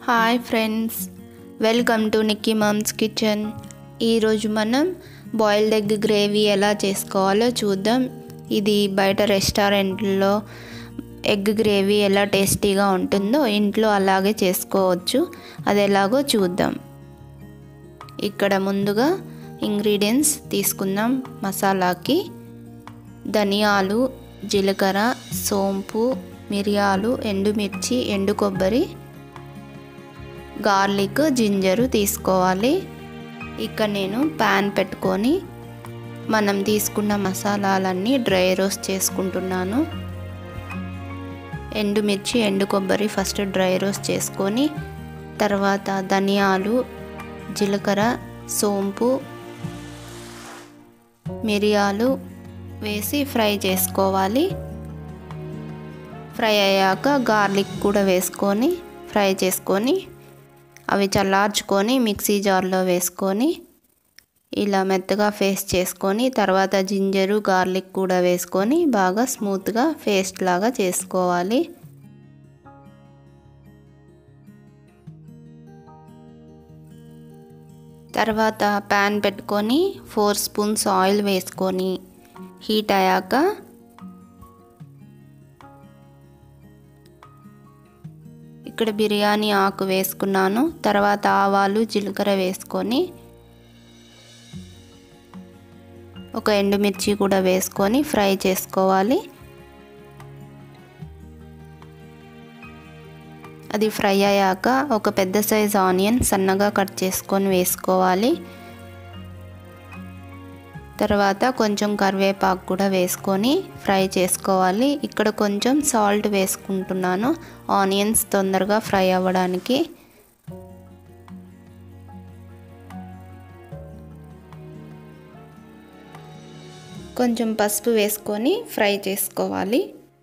hi friends welcome to Nikki mom's kitchen ఈరోజు మనం boiled egg gravy ఎలా చేసుకోవాలో చూద్దాం ఇది బయట రెస్టారెంట్లో ఎగ్ గ్రేవీ ఎలా టేస్టీగా ఉంటుందో ఇంట్లో అలాగే చేసుకోవచ్చు అది ఎలాగో చూద్దాం ఇక్కడ ముందుగా ఇంగ్రీడియంట్స్ తీసుకుందాం మసాలాకి ధనియాలు జీలకర్ర సోంపు మిరియాలు ఎండుమిర్చి ఎండు కొబ్బరి గార్లిక్ జింజరు తీసుకోవాలి ఇక్కడ నేను ప్యాన్ పెట్టుకొని మనం తీసుకున్న మసాలాలన్నీ డ్రై రోస్ట్ చేసుకుంటున్నాను ఎండుమిర్చి ఎండు కొబ్బరి ఫస్ట్ డ్రై రోస్ట్ చేసుకొని తర్వాత ధనియాలు జీలకర్ర సోంపు మిరియాలు వేసి ఫ్రై చేసుకోవాలి ఫ్రై అయ్యాక గార్లిక్ కూడా వేసుకొని ఫ్రై చేసుకొని అవి చల్లార్చుకొని మిక్సీ జార్లో వేసుకొని ఇలా మెత్తగా పేస్ట్ చేసుకొని తర్వాత జింజరు గార్లిక్ కూడా వేసుకొని బాగా స్మూత్గా పేస్ట్ లాగా చేసుకోవాలి తర్వాత ప్యాన్ పెట్టుకొని ఫోర్ స్పూన్స్ ఆయిల్ వేసుకొని హీట్ అయ్యాక ఇక్కడ బిర్యానీ ఆకు వేసుకున్నాను తర్వాత ఆవాలు జీలకర్ర వేసుకొని ఒక ఎండుమిర్చి కూడా వేసుకొని ఫ్రై చేసుకోవాలి అది ఫ్రై అయ్యాక ఒక పెద్ద సైజ్ ఆనియన్ సన్నగా కట్ చేసుకొని వేసుకోవాలి తర్వాత కొంచెం కరివేపాకు కూడా వేసుకొని ఫ్రై చేసుకోవాలి ఇక్కడ కొంచెం సాల్ట్ వేసుకుంటున్నాను ఆనియన్స్ తొందరగా ఫ్రై అవ్వడానికి కొంచెం పసుపు వేసుకొని ఫ్రై చేసుకోవాలి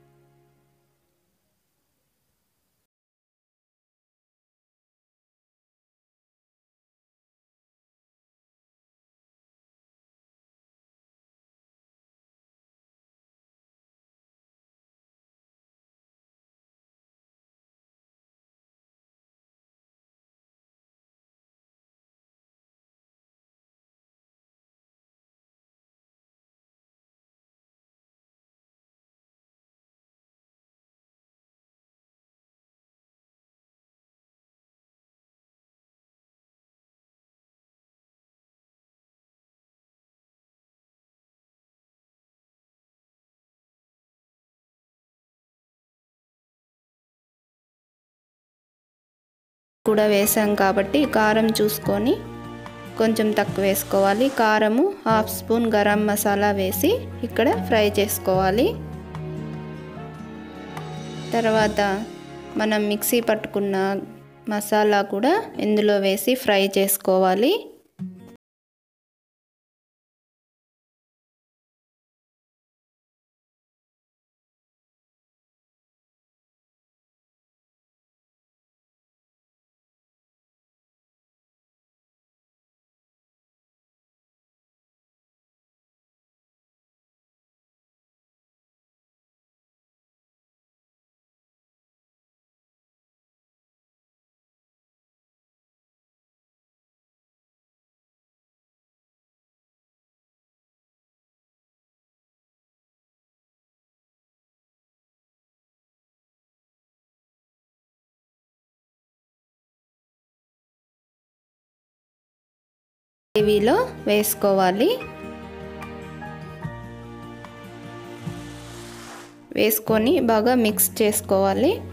కూడా వేసాం కాబట్టి కారం చూసుకొని కొంచెం తక్కువ వేసుకోవాలి కారము హాఫ్ స్పూన్ గరం మసాలా వేసి ఇక్కడ ఫ్రై చేసుకోవాలి తర్వాత మనం మిక్సీ పట్టుకున్న మసాలా కూడా ఇందులో వేసి ఫ్రై చేసుకోవాలి గ్రేవీలో వేసుకోవాలి వేసుకొని బాగా మిక్స్ చేసుకోవాలి